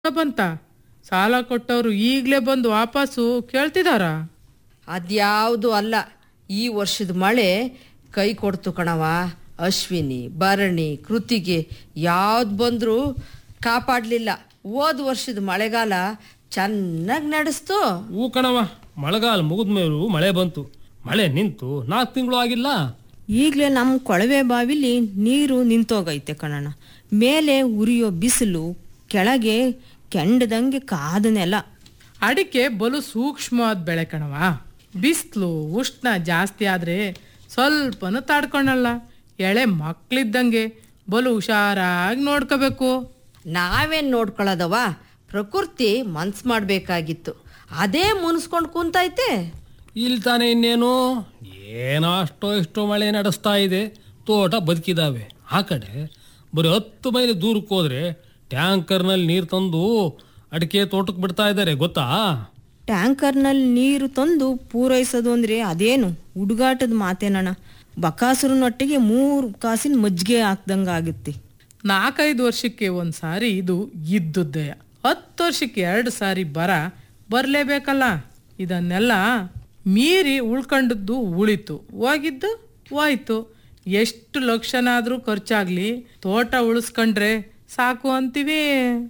ಬಂತ ಸಾಲ ಕೊಟ್ಟವರು ಈಗಲೇ ಬಂದು ವಾಪಸ್ಸು ಕೇಳ್ತಿದಾರ ಅದ್ಯಾವುದು ಅಲ್ಲ ಈ ವರ್ಷದ ಮಳೆ ಕೈ ಕೊಡ್ತು ಕಣವ ಅಶ್ವಿನಿ ಭರಣಿ ಕೃತಿಗೆ ಯಾವ್ದು ಬಂದರೂ ಕಾಪಾಡಲಿಲ್ಲ ಹೋದ ವರ್ಷದ ಮಳೆಗಾಲ ಚೆನ್ನಾಗಿ ನಡೆಸ್ತು ಹೂ ಕಣವ ಮಳೆಗಾಲ ಮುಗಿದ ಮೇಲೂ ಮಳೆ ಬಂತು ಮಳೆ ನಿಂತು ನಾಲ್ಕು ತಿಂಗಳು ಆಗಿಲ್ಲ ಈಗಲೇ ನಮ್ಮ ಕೊಳವೆ ಬಾವಿಲಿ ನೀರು ನಿಂತೋಗೈತೆ ಕಣಣ್ಣ ಮೇಲೆ ಉರಿಯೋ ಬಿಸಿಲು ಕೆಳಗೆ ಕೆಂಡದಂಗೆ ಕಾದ ನೆಲ ಅಡಿಕೆ ಬಲು ಸೂಕ್ಷ್ಮವಾದ ಬೆಳೆ ಕಣವ ಬಿಸಿಲು ಉಷ್ಣ ಜಾಸ್ತಿ ಆದರೆ ಸ್ವಲ್ಪನೂ ತಾಡ್ಕೊಳಲ್ಲ ಎಳೆ ಮಕ್ಳಿದ್ದಂಗೆ ಬಲು ಹುಷಾರಾಗಿ ನೋಡ್ಕೋಬೇಕು ನಾವೇನು ನೋಡ್ಕೊಳ್ಳೋದವ ಪ್ರಕೃತಿ ಮನ್ಸು ಮಾಡಬೇಕಾಗಿತ್ತು ಅದೇ ಮುನ್ಸ್ಕೊಂಡು ಕುಂತೈತೆ ಇಲ್ಲಿ ತಾನೇ ಇನ್ನೇನು ಏನೋ ಅಷ್ಟೋ ಇಷ್ಟೋ ಮಳೆ ನಡೆಸ್ತಾ ಇದೆ ತೋಟ ಬದುಕಿದಾವೆ ಆ ಕಡೆ ಬರೀ ಹತ್ತು ಮೈಲಿ ದೂರಕ್ಕೆ ಹೋದ್ರೆ ಟ್ಯಾಂಕರ್ನಲ್ಲಿ ನೀರು ತಂದು ಅಡಿಕೆ ತೋಟಕ್ಕೆ ಬಿಡ್ತಾ ಇದ್ದಾರೆ ಗೊತ್ತಾ ಟ್ಯಾಂಕರ್ನಲ್ಲಿ ನೀರು ತಂದು ಪೂರೈಸೋದು ಅಂದರೆ ಅದೇನು ಹುಡುಗಾಟದ ಮಾತೇನಣ್ಣ ಬಕಾಸುರನೊಟ್ಟಿಗೆ ಮೂರು ಕಾಸಿನ ಮಜ್ಜಿಗೆ ಹಾಕ್ದಂಗೆ ಆಗುತ್ತೆ ನಾಲ್ಕೈದು ವರ್ಷಕ್ಕೆ ಒಂದು ಸಾರಿ ಇದು ಇದ್ದುದ್ದೇ ಹತ್ತು ವರ್ಷಕ್ಕೆ ಎರಡು ಸಾರಿ ಬರ ಬರಲೇಬೇಕಲ್ಲ ಇದನ್ನೆಲ್ಲ ಮೀರಿ ಉಳ್ಕೊಂಡದ್ದು ಉಳಿತು ಹೋಗಿದ್ದು ಹೋಯ್ತು ಎಷ್ಟು ಲಕ್ಷನಾದರೂ ಖರ್ಚಾಗ್ಲಿ ತೋಟ ಉಳಿಸ್ಕೊಂಡ್ರೆ ಸಾಕು ಅಂತೀವಿ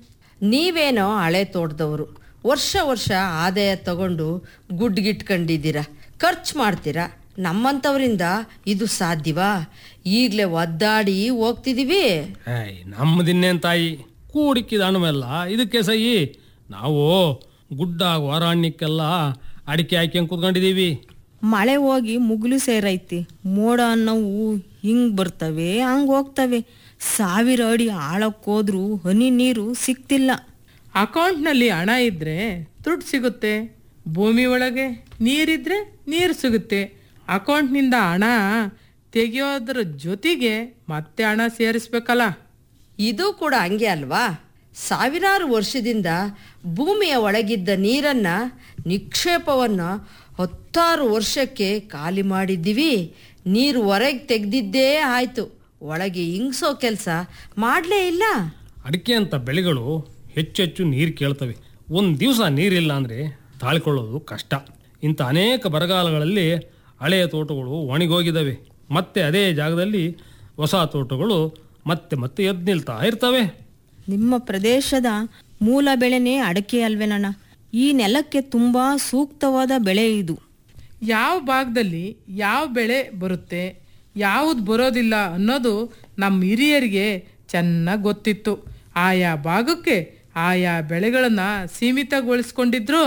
ನೀವೇನೋ ಹಳೆ ತೋಟದವರು ವರ್ಷ ವರ್ಷ ಆದಾಯ ತಗೊಂಡು ಗುಡ್ಗಿಟ್ಕೊಂಡಿದ್ದೀರ ಖರ್ಚು ಮಾಡ್ತೀರಾ ನಮ್ಮಂಥವರಿಂದ ಇದು ಸಾಧ್ಯವಾ ಈಗಲೇ ಒದ್ದಾಡಿ ಹೋಗ್ತಿದ್ದೀವಿ ಏಯ್ ನಮ್ಮದಿನ್ನೇನ್ ತಾಯಿ ಕೂಡಿಕ್ಕಿದ ಹಣ್ಣುವೆಲ್ಲ ಇದಕ್ಕೆ ಸಹಿ ನಾವು ಗುಡ್ಡ ವಾರಾಣ್ಯಕ್ಕೆಲ್ಲ ಅಡಿಕೆ ಹಾಕ್ಯಂಗ್ ಕೂತ್ಕೊಂಡಿದ್ದೀವಿ ಮಳೆ ಹೋಗಿ ಮುಗುಲು ಸೇರೈತಿ ಮೋಡ ಅನ್ನೋವು ಹಿಂಗೆ ಬರ್ತವೆ ಹಂಗೆ ಹೋಗ್ತವೆ ಸಾವಿರ ಅಡಿ ಆಳಕ್ಕೆ ಹೋದ್ರೂ ಹನಿ ನೀರು ಸಿಕ್ತಿಲ್ಲ ಅಕೌಂಟ್ನಲ್ಲಿ ಹಣ ಇದ್ರೆ ದುಡ್ಡು ಸಿಗುತ್ತೆ ಭೂಮಿ ಒಳಗೆ ನೀರಿದ್ರೆ ನೀರು ಸಿಗುತ್ತೆ ಅಕೌಂಟ್ನಿಂದ ಹಣ ತೆಗೆಯೋದ್ರ ಜೊತೆಗೆ ಮತ್ತೆ ಹಣ ಸೇರಿಸ್ಬೇಕಲ್ಲ ಇದು ಕೂಡ ಹಂಗೆ ಅಲ್ವಾ ಸಾವಿರಾರು ವರ್ಷದಿಂದ ಭೂಮಿಯ ಒಳಗಿದ್ದ ನೀರನ್ನ ನಿಕ್ಷೇಪವನ್ನು ಹತ್ತಾರು ವರ್ಷಕ್ಕೆ ಖಾಲಿ ಮಾಡಿದ್ದೀವಿ ನೀರು ಹೊರಗೆ ತೆಗೆದಿದ್ದೇ ಆಯ್ತು ಒಳಗೆ ಇಂಗ್ಸೋ ಕೆಲಸ ಮಾಡಲೇ ಇಲ್ಲ ಅಡಿಕೆ ಅಂತ ಬೆಳೆಗಳು ಹೆಚ್ಚೆಚ್ಚು ನೀರು ಕೇಳ್ತವೆ ಒಂದು ದಿವಸ ನೀರಿಲ್ಲ ಅಂದರೆ ತಾಳ್ಕೊಳ್ಳೋದು ಕಷ್ಟ ಇಂಥ ಅನೇಕ ಬರಗಾಲಗಳಲ್ಲಿ ಹಳೆಯ ತೋಟಗಳು ಒಣಗೋಗಿದ್ದಾವೆ ಮತ್ತೆ ಅದೇ ಜಾಗದಲ್ಲಿ ಹೊಸ ತೋಟಗಳು ಮತ್ತೆ ಮತ್ತೆ ಎದ್ದು ನಿಲ್ತಾ ಇರ್ತವೆ ನಿಮ್ಮ ಪ್ರದೇಶದ ಮೂಲ ಬೆಳೆನೇ ಅಡಕೆ ಅಲ್ವೇನಣ್ಣ ಈ ನೆಲಕ್ಕೆ ತುಂಬ ಸೂಕ್ತವಾದ ಬೆಳೆ ಇದು ಯಾವ ಭಾಗದಲ್ಲಿ ಯಾವ ಬೆಳೆ ಬರುತ್ತೆ ಯಾವುದು ಬರೋದಿಲ್ಲ ಅನ್ನೋದು ನಮ್ಮ ಹಿರಿಯರಿಗೆ ಚೆನ್ನಾಗಿ ಗೊತ್ತಿತ್ತು ಆಯಾ ಭಾಗಕ್ಕೆ ಆಯಾ ಬೆಳೆಗಳನ್ನು ಸೀಮಿತಗೊಳಿಸ್ಕೊಂಡಿದ್ರು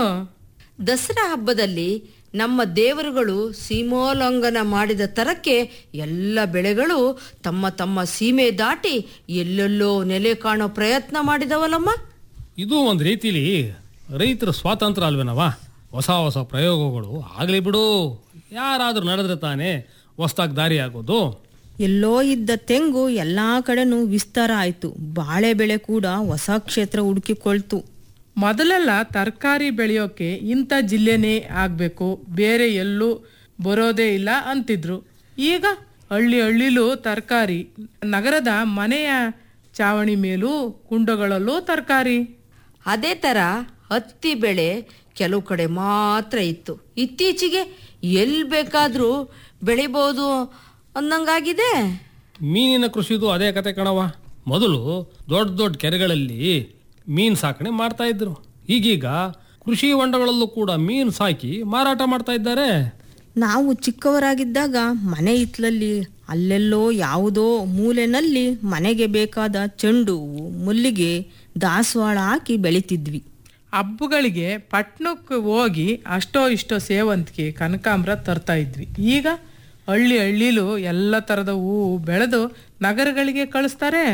ದಸರಾ ಹಬ್ಬದಲ್ಲಿ ನಮ್ಮ ದೇವರುಗಳು ಸೀಮೋಲ್ಲಂಘನ ಮಾಡಿದ ತರಕ್ಕೆ ಎಲ್ಲ ಬೆಳೆಗಳು ತಮ್ಮ ತಮ್ಮ ಸೀಮೆ ದಾಟಿ ಎಲ್ಲೆಲ್ಲೋ ನೆಲೆ ಕಾಣೋ ಪ್ರಯತ್ನ ಮಾಡಿದವಲ್ಲಮ್ಮ ಇದು ಒಂದು ರೀತಿಲಿ ರೈತರ ಸ್ವಾತಂತ್ರ್ಯ ಅಲ್ವೇನವ ಹೊಸ ಹೊಸ ಪ್ರಯೋಗಗಳು ಆಗಲಿ ಬಿಡು ಯಾರಾದರೂ ನಡೆದ್ರೆ ತಾನೇ ಹೊಸ್ದಾಗಿ ದಾರಿ ಆಗೋದು ಎಲ್ಲೋ ಇದ್ದ ತೆಂಗು ಎಲ್ಲ ಕಡೆನೂ ವಿಸ್ತಾರ ಆಯಿತು ಬಾಳೆ ಬೆಳೆ ಕೂಡ ಹೊಸ ಕ್ಷೇತ್ರ ಹುಡುಕಿಕೊಳ್ತು ಮೊದಲೆಲ್ಲ ತರಕಾರಿ ಬೆಳೆಯೋಕೆ ಇಂಥ ಜಿಲ್ಲೆನೇ ಆಗಬೇಕು ಬೇರೆ ಎಲ್ಲೂ ಬರೋದೇ ಇಲ್ಲ ಅಂತಿದ್ರು ಈಗ ಹಳ್ಳಿ ಹಳ್ಳಿಲೂ ತರಕಾರಿ ನಗರದ ಮನೆಯ ಚಾವಣಿ ಮೇಲೂ ಕುಂಡಗಳಲ್ಲೂ ತರಕಾರಿ ಅದೇ ಥರ ಹತ್ತಿ ಬೆಳೆ ಕೆಲವು ಕಡೆ ಮಾತ್ರ ಇತ್ತು ಇತ್ತೀಚೆಗೆ ಎಲ್ಲಿ ಬೇಕಾದರೂ ಬೆಳಿಬೋದು ಅನ್ನಂಗಾಗಿದೆ ಮೀನಿನ ಕೃಷಿದು ಅದೇ ಕತೆ ಕಣವ ಮೊದಲು ದೊಡ್ಡ ದೊಡ್ಡ ಕೆರೆಗಳಲ್ಲಿ ಮೀನು ಸಾಕಣೆ ಮಾಡ್ತಾ ಇದ್ರು ಈಗೀಗ ಕೃಷಿ ಹೊಂಡಗಳಲ್ಲೂ ಕೂಡ ಮೀನು ಸಾಕಿ ಮಾರಾಟ ಮಾಡ್ತಾ ಇದ್ದಾರೆ ನಾವು ಚಿಕ್ಕವರಾಗಿದ್ದಾಗ ಮನೆ ಹಿತ್ಲಲ್ಲಿ ಅಲ್ಲೆಲ್ಲೋ ಯಾವುದೋ ಮೂಲೆನಲ್ಲಿ ಮನೆಗೆ ಬೇಕಾದ ಚೆಂಡು ಹೂವು ಮಲ್ಲಿಗೆ ದಾಸವಾಳ ಹಾಕಿ ಬೆಳಿತಿದ್ವಿ ಹಬ್ಬಗಳಿಗೆ ಪಟ್ಟಣಕ್ಕೆ ಹೋಗಿ ಅಷ್ಟೋ ಇಷ್ಟೋ ಸೇವಂತಿಗೆ ಕನಕಾಂಬರ ತರ್ತಾ ಇದ್ವಿ ಈಗ ಹಳ್ಳಿ ಹಳ್ಳಿಲೂ ಎಲ್ಲ ಥರದ ಹೂವು ಬೆಳೆದು ನಗರಗಳಿಗೆ ಕಳಿಸ್ತಾರೆ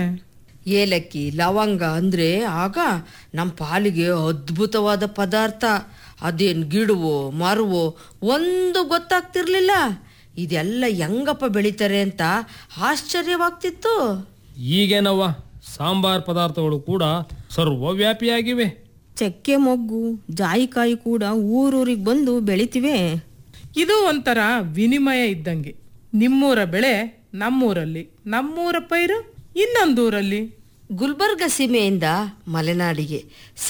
ಏಲಕ್ಕಿ ಲವಂಗ ಅಂದರೆ ಆಗ ನಮ್ಮ ಪಾಲಿಗೆ ಅದ್ಭುತವಾದ ಪದಾರ್ಥ ಅದೇನು ಗಿಡವೋ ಮರವೋ ಒಂದು ಗೊತ್ತಾಗ್ತಿರ್ಲಿಲ್ಲ ಇದೆಲ್ಲ ಹೆಂಗಪ್ಪ ಬೆಳಿತಾರೆ ಅಂತ ಆಶ್ಚರ್ಯವಾಗ್ತಿತ್ತು ಈಗೇನವ್ವ ಸಾಂಬಾರ್ ಪದಾರ್ಥಗಳು ಕೂಡ ಸರ್ವವ್ಯಾಪಿಯಾಗಿವೆ ಚಕ್ಕೆ ಮೊಗ್ಗು ಜಾಯಿಕಾಯಿ ಕೂಡ ಊರೂರಿಗೆ ಬಂದು ಬೆಳಿತಿವೆ ಇದು ಒಂಥರ ವಿನಿಮಯ ಇದ್ದಂಗೆ ನಿಮ್ಮೂರ ಬೆಳೆ ನಮ್ಮೂರಲ್ಲಿ ನಮ್ಮೂರ ಪೈರು ಇನ್ನೊಂದೂರಲ್ಲಿ ಗುಲ್ಬರ್ಗ ಸೀಮೆಯಿಂದ ಮಲೆನಾಡಿಗೆ